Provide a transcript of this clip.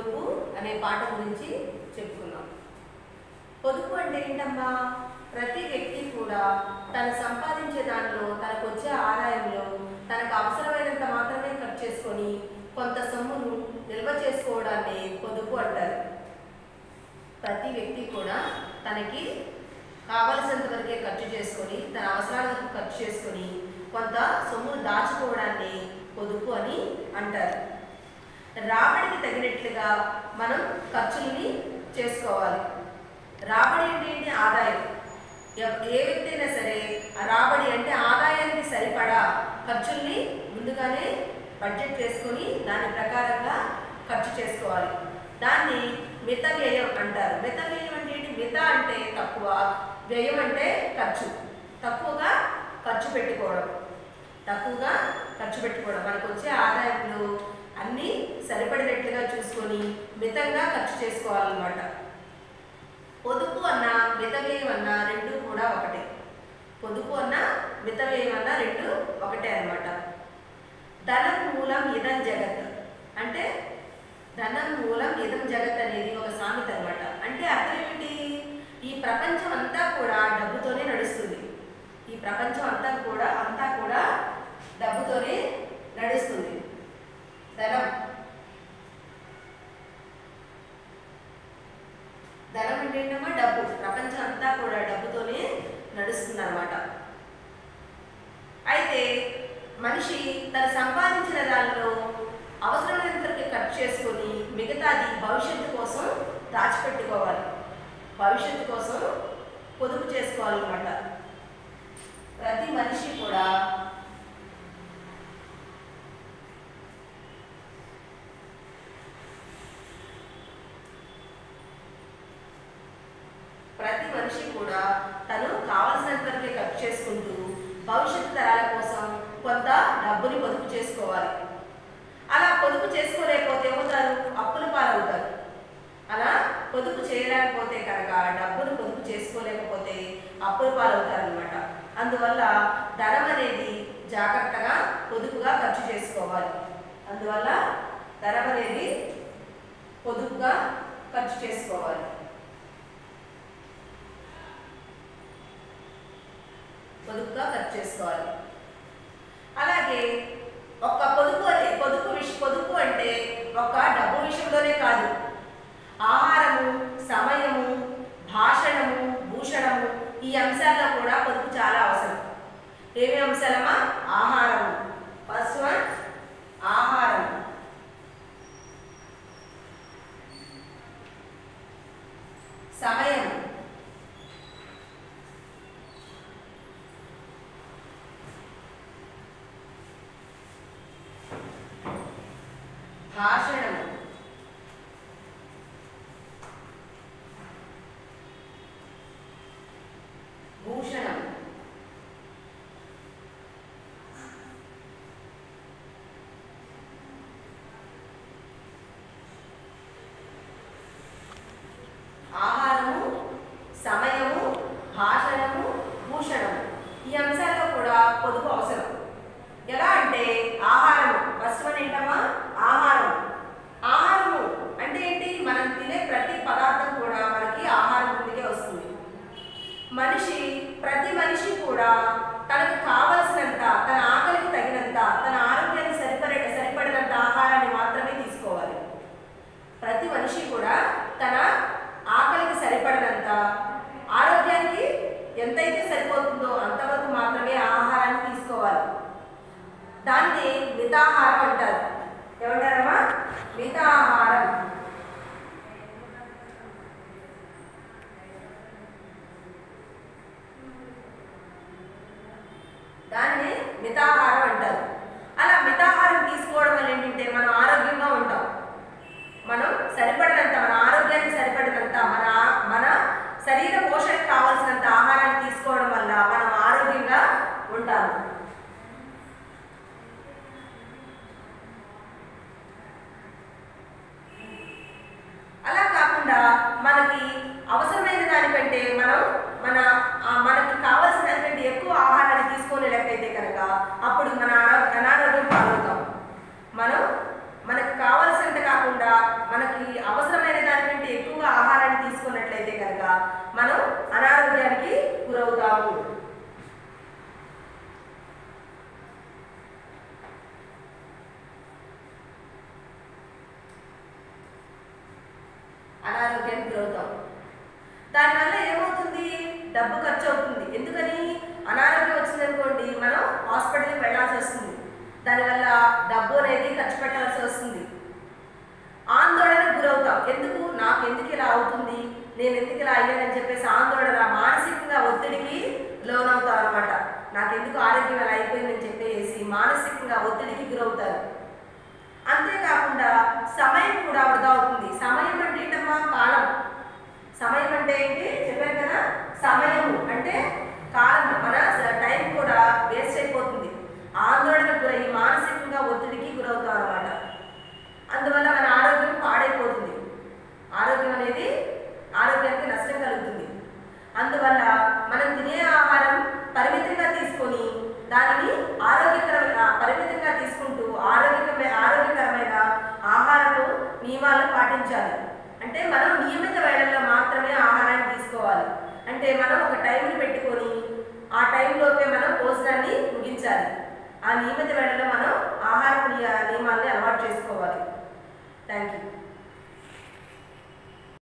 పొదుపు అనే పాట గురించి చెప్పుకున్నాం పొదుపు అంటే ఏంటమ్మా ప్రతి వ్యక్తి కూడా తను సంపాదించే దానిలో తనకు వచ్చే ఆదాయంలో తనకు అవసరమైనంత మాత్రమే ఖర్చు చేసుకొని కొంత సొమ్మును నిల్వ చేసుకోవడాన్ని పొదుపు అంటారు ప్రతి వ్యక్తి కూడా తనకి కావలసినంత వరకే ఖర్చు చేసుకొని తన అవసరాలకు ఖర్చు చేసుకొని కొంత సొమ్మును దాచుకోవడాన్ని పొదుపు అని అంటారు రాబడికి తగినట్లుగా మనం ఖర్చుల్ని చేసుకోవాలి రాబడి అంటే ఏంటి ఆదాయం ఎవ- ఏ వ్యక్తి అయినా సరే ఆ రాబడి అంటే ఆదాయానికి సరిపడా ఖర్చుల్ని ముందుగానే బడ్జెట్ వేసుకొని దాని ప్రకారంగా ఖర్చు చేసుకోవాలి దాన్ని మిత వ్యయం అంటారు మిత వ్యయం అంటే ఏంటి మిత అంటే తక్కువ వ్యయం అంటే ఖర్చు తక్కువగా ఖర్చు పెట్టుకోవడం తక్కువగా ఖర్చు పెట్టుకోవడం మనకు వచ్చే ఆదాయంలో అన్నీ సరిపడినట్లుగా చూసుకొని మితంగా ఖర్చు చేసుకోవాలన్నమాట పొదుపు అన్న మితవ్యయం అన్న రెండు కూడా ఒకటే పొదుపు అన్న మితవ్యయం అన్న రెండు ఒకటే అన్నమాట ధనం మూలం ఇదం జగత్ అంటే ధనం మూలం ఇదం జగత్ అనేది ఒక సామెత అనమాట అంటే అర్థం ఏమిటి ఈ ప్రపంచం అంతా కూడా డబ్బుతోనే నడుస్తుంది ఈ ప్రపంచం అంతా కూడా అంతా కూడా డబ్బుతోనే నడుస్తుంది ధనం ధనం అంటే ఏంటమ్మా డబ్బు ప్రపంచం అంతా కూడా డబ్బుతోనే నడుస్తుంది అనమాట అయితే మనిషి తను సంపాదించిన దానిలో అవసరమైనంత వరకు ఖర్చు చేసుకొని మిగతాది భవిష్యత్తు కోసం దాచిపెట్టుకోవాలి భవిష్యత్తు కోసం పొదుపు చేసుకోవాలన్నమాట ప్రతి మనిషి కూడా ప్రతి మనిషి కూడా తను కావలసినంత వరకే ఖర్చు చేసుకుంటూ భవిష్యత్తు తరాల కోసం కొంత డబ్బుని పొదుపు చేసుకోవాలి అలా పొదుపు చేసుకోలేకపోతే ఏమవుతారు అప్పుల పాలవుతారు అలా పొదుపు చేయలేకపోతే కనుక డబ్బును పొదుపు చేసుకోలేకపోతే అప్పుల పాలవుతారు అనమాట అందువల్ల ధనం అనేది జాగ్రత్తగా పొదుపుగా ఖర్చు చేసుకోవాలి అందువల్ల ధనం అనేది పొదుపుగా ఖర్చు చేసుకోవాలి పొదుపుగా ఖర్చు చేసుకోవాలి అలాగే ఒక పొదుపు అనే పొదుపు విష పొదుపు అంటే ఒక డబ్బు విషయంలోనే కాదు ఆహారము సమయము భాషణము భూషణము ఈ అంశాల్లో కూడా పొదుపు చాలా అవసరం ఏమి అంశాలమ్మా ఆహారము ఫస్ట్ వన్ ఆహారం సమయం భాషణము భూషణం ఆహారము సమయము భాషణము భూషణము ఈ అంశాల్లో కూడా పొదుపు అవసరం ఎలా అంటే ఆహారము ఫస్ట్ వన్ ఏంటమ్మా ఆహారం ఆహారము అంటే ఏంటి మనం తినే ప్రతి పదార్థం కూడా మనకి ఆహారం కిందకే వస్తుంది మనిషి ప్రతి మనిషి కూడా తనకు కావలసినంత తన ఆకలికి తగినంత తన ఆరోగ్యానికి సరిపడే సరిపడినంత ఆహారాన్ని మాత్రమే తీసుకోవాలి ప్రతి మనిషి కూడా తన ఆకలికి సరిపడినంత ఆరోగ్యానికి ఎంతైతే సరిపోతుందో అంతవరకు మాత్రమే ఆహారాన్ని తీసుకోవాలి దాన్ని మితాహారం అంటారు ఏమంటారమ్మా మితాహారం దాన్ని మితాహారం అంటారు అలా మితాహారం తీసుకోవడం వల్ల ఏంటంటే మనం ఆరోగ్యంగా ఉంటాం మనం సరిపడినంత మన ఆరోగ్యానికి సరిపడినంత మన మన శరీర పోషణకు కావాల్సినంత ఆహారాన్ని తీసుకోవడం వల్ల మనం ఆరోగ్యంగా ఉంటాము అలా కాకుండా మనకి అవసరమైన దానికంటే మనం మన ఆ, మనకి కావాల్సిన దానికంటే ఎక్కువ ఆహారాన్ని తీసుకునే లెక్కైతే కనుక అప్పుడు మన అనా- అనారోగ్యం పాలవుతాం మనం మనకి కావాల్సినంత కాకుండా మనకి గురవుతాము అనారోగ్యానికి గురవుతాం దానివల్ల ఏమవుతుంది డబ్బు ఖర్చు అవుతుంది ఎందుకని అనారోగ్యం వచ్చిందనుకోండి మనం హాస్పిటల్కి వెళ్ళాల్సి వస్తుంది దానివల్ల డబ్బు అనేది ఖర్చు పెట్టాల్సి వస్తుంది ఆందోళనకు గురవుతాం ఎందుకు నాకు ఎందుకు ఇలా అవుతుంది నేను ఎందుకు ఇలా అయ్యానని చెప్పేసి ఆందోళన మానసికంగా ఒత్తిడికి లోనవుతాం అనమాట నాకు ఎందుకు ఆరోగ్యం ఇలా అయిపోయిందని చెప్పేసి మానసికంగా ఒత్తిడికి గురవుతారు అంతేకాకుండా సమయం కూడా వృధా అవుతుంది సమయం అంటే ఏంటమ్మా కాలం సమయం అంటే ఏంటి చెప్పాను కదా సమయం అంటే కాలం మన స- టైం కూడా వేస్ట్ అయిపోతుంది ఆందోళనకు గురై మానసికంగా ఒత్తిడికి గురవుతాం అనమాట అందువల్ల మన ఆరోగ్యం పాడైపోతుంది ఆరోగ్యం అనేది ఆరోగ్యానికి నష్టం కలుగుతుంది అందువల్ల మనం తినే ఆహారం పరిమితంగా తీసుకొని దానిని ఆరోగ్యకరమైన పరిమితంగా తీసుకుంటూ ఆరోగ్యకరమైన ఆరోగ్యకరమైన ఆహారపు నియమాలను పాటించాలి అంటే మనం నియమిత వేళల్లో మాత్రమే ఆహారాన్ని తీసుకోవాలి అంటే మనం ఒక టైంని పెట్టుకొని ఆ టైంలోపే మనం భోజనాన్ని ముగించాలి ఆ నియమిత వేళల్లో మనం ఆహార నియమాలని అలవాటు చేసుకోవాలి థ్యాంక్ యూ